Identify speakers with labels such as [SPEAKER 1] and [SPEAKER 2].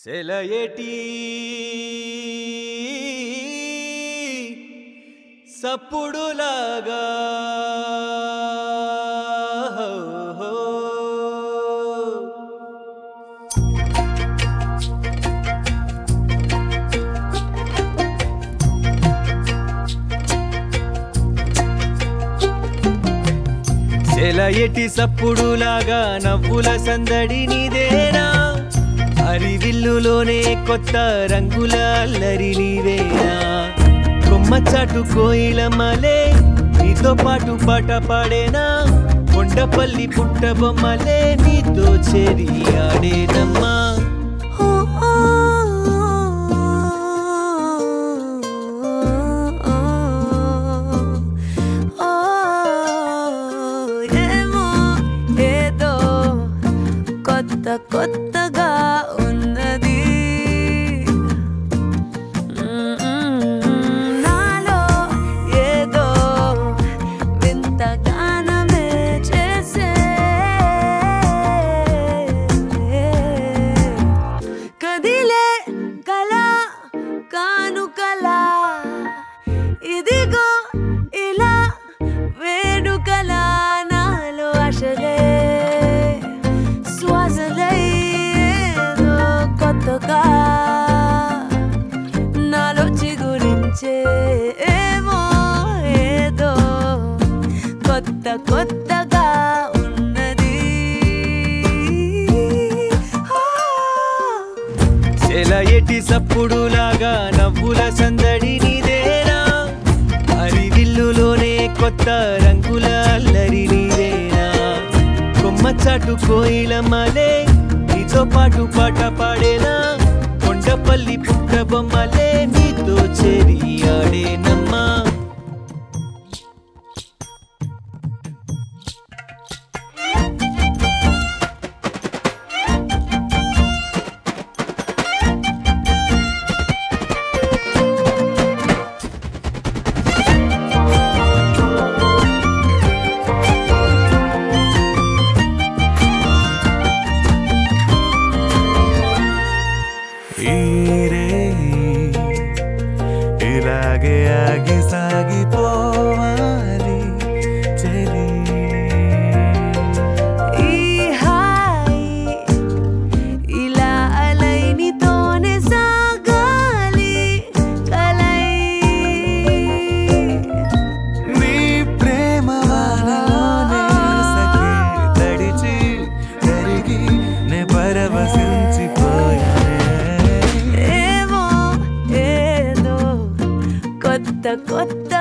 [SPEAKER 1] సెలయేటి సప్పుడులాగా సెలయేటి సప్పుడులాగా నవ్వుల సందడి నీదేనా హరివిల్లులోనే కొత్త రంగుల అల్లరి నీవేనా కొమ్మ చాటు కోయిలమ్మలే నీతో పాటు పాట పాడేనా కొండపల్లి పుట్ట బొమ్మలే నీతో చేరి ఆడేనమ్మా
[SPEAKER 2] ఏమో ఏదో కొత్త కొత్తగా ఉన్నది నాలో ఏదో వింత గానమే చేసే కదిలే కల కానుకలా ఇదిగో ఇలా వేడుకలా నాలో ఆశలే శ్వాసలై ఏదో కొత్తగా నాలో చిగురించే ఏమో ఏదో కొత్త కొత్తగా ఉన్నది
[SPEAKER 1] సెలయేటి సప్పుడులాగా నవ్వుల సందడి నీదేనా హరివిల్లులోనే కొత్త రంగుల అల్లరి నీవేనా కొమ్మ చాటు కోయిలమ్మలే నీతో పాటు పాట పాడేనా కొండపల్లి పుట్ట బొమ్మలే నీతో చేరి ఆడేనమ్మా
[SPEAKER 3] ఈరే ఇలాగే ఆగి సాగిపోవాలి చెలి
[SPEAKER 2] ఈ హాయి ఇలా అలైనితోనే సాగాలి కలై
[SPEAKER 3] నీ ప్రేమ వానలోనే సఖి తడిచి కరిగి నే పరవశించిపోయానే
[SPEAKER 2] ఏమో ఏదో కొత్త కొత్త